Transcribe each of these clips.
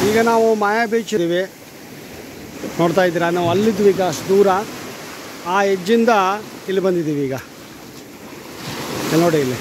ಈಗ ನಾವು ಮಾಯಾ ಬೀಚ್ ಇದ್ದೀವಿ ನೋಡ್ತಾ ಇದ್ದೀರಾ ನಾವು ಅಲ್ಲಿದ್ವಿ ಈಗ ಅಷ್ಟು ದೂರ ಆ ಎಜ್ಜಿಂದ ಇಲ್ಲಿ ಬಂದಿದ್ದೀವಿ ಈಗ ಇಲ್ಲಿ ನೋಡಿ ಇಲ್ಲಿ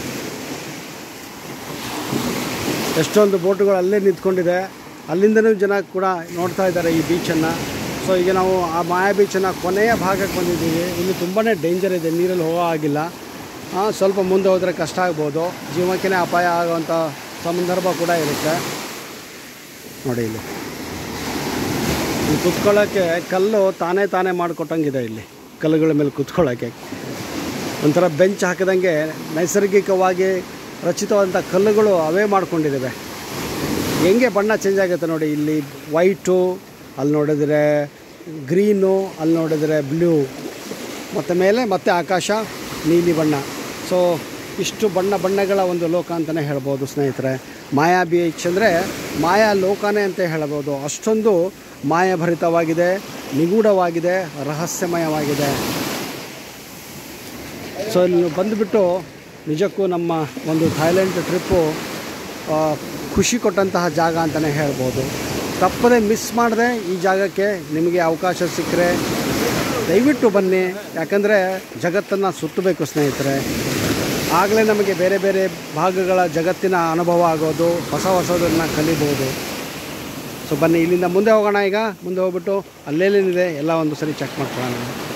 ಎಷ್ಟೊಂದು ಬೋಟುಗಳು ಅಲ್ಲೇ ನಿಂತ್ಕೊಂಡಿದೆ ಅಲ್ಲಿಂದನೂ ಜನ ಕೂಡ ನೋಡ್ತಾ ಇದ್ದಾರೆ ಈ ಬೀಚನ್ನು ಸೊ ಈಗ ನಾವು ಆ ಮಾಯಾ ಬೀಚನ್ನು ಕೊನೆಯ ಭಾಗಕ್ಕೆ ಬಂದಿದ್ದೀವಿ ಇಲ್ಲಿ ತುಂಬಾ ಡೇಂಜರ್ ಇದೆ ನೀರಲ್ಲಿ ಹೋಗೋ ಆಗಿಲ್ಲ ಆ, ಸ್ವಲ್ಪ ಮುಂದೆ ಹೋದರೆ ಕಷ್ಟ ಆಗ್ಬೋದು ಜೀವಕ್ಕೇ ಅಪಾಯ ಆಗುವಂಥ ಸಂದರ್ಭ ಕೂಡ ಇರುತ್ತೆ ನೋಡಿ ಇಲ್ಲಿ ಇಲ್ಲಿ ಕುತ್ಕೊಳ್ಳೋಕ್ಕೆ ಕಲ್ಲು ತಾನೇ ತಾನೇ ಮಾಡಿಕೊಟ್ಟಂಗಿದೆ ಇಲ್ಲಿ ಕಲ್ಲುಗಳ ಮೇಲೆ ಕುತ್ಕೊಳ್ಳೋಕ್ಕೆ ಒಂಥರ ಬೆಂಚ್ ಹಾಕಿದಂಗೆ ನೈಸರ್ಗಿಕವಾಗಿ ರಚಿತವಾದಂಥ ಕಲ್ಲುಗಳು ಅವೇ ಮಾಡ್ಕೊಂಡಿದ್ದಾವೆ ಹೆಂಗೆ ಬಣ್ಣ ಚೇಂಜ್ ಆಗುತ್ತೆ ನೋಡಿ ಇಲ್ಲಿ ವೈಟು ಅಲ್ಲಿ ನೋಡಿದರೆ ಗ್ರೀನು ಅಲ್ಲಿ ನೋಡಿದರೆ ಬ್ಲೂ ಮತ್ತು ಮೇಲೆ ಮತ್ತೆ ಆಕಾಶ ನೀಲಿ ಬಣ್ಣ ಸೊ ಇಷ್ಟು ಬಣ್ಣ ಬಣ್ಣಗಳ ಒಂದು ಲೋಕ ಅಂತಲೇ ಹೇಳ್ಬೋದು ಸ್ನೇಹಿತರೆ ಮಾಯಾ ಬೀಚ್ ಅಂದರೆ ಮಾಯಾ ಲೋಕನೇ ಅಂತ ಹೇಳ್ಬೋದು ಅಷ್ಟೊಂದು ಮಾಯಾಭರಿತವಾಗಿದೆ ನಿಗೂಢವಾಗಿದೆ ರಹಸ್ಯಮಯವಾಗಿದೆ ಸೊ ಇಲ್ಲಿ ಬಂದುಬಿಟ್ಟು ನಿಜಕ್ಕೂ ನಮ್ಮ ಒಂದು ಥೈಲ್ಯಾಂಡ್ ಟ್ರಿಪ್ಪು ಆ, ಖುಷಿ ಕೊಟ್ಟಂತಹ ಜಾಗ ಅಂತಲೇ ಹೇಳ್ಬೋದು ತಪ್ಪದೆ ಮಿಸ್ ಮಾಡದೆ ಈ ಜಾಗಕ್ಕೆ ನಿಮಗೆ ಅವಕಾಶ ಸಿಕ್ಕರೆ ದಯವಿಟ್ಟು ಬನ್ನಿ ಯಾಕಂದರೆ ಜಗತ್ತನ್ನು ಸುತ್ತಬೇಕು ಸ್ನೇಹಿತರೆ ಆಗಲೇ ನಮಗೆ ಬೇರೆ ಬೇರೆ ಭಾಗಗಳ ಜಗತ್ತಿನ ಅನುಭವ ಆಗೋದು ಹೊಸ ಹೊಸದನ್ನು ಕಲಿಬೋದು ಸೊ ಬನ್ನಿ ಇಲ್ಲಿಂದ ಮುಂದೆ ಹೋಗೋಣ ಈಗ ಮುಂದೆ ಹೋಗ್ಬಿಟ್ಟು ಅಲ್ಲೇನೇನಿದೆ ಎಲ್ಲ ಒಂದು ಸರಿ ಚೆಕ್ ಮಾಡ್ಕೊಳ್ಳೋಣ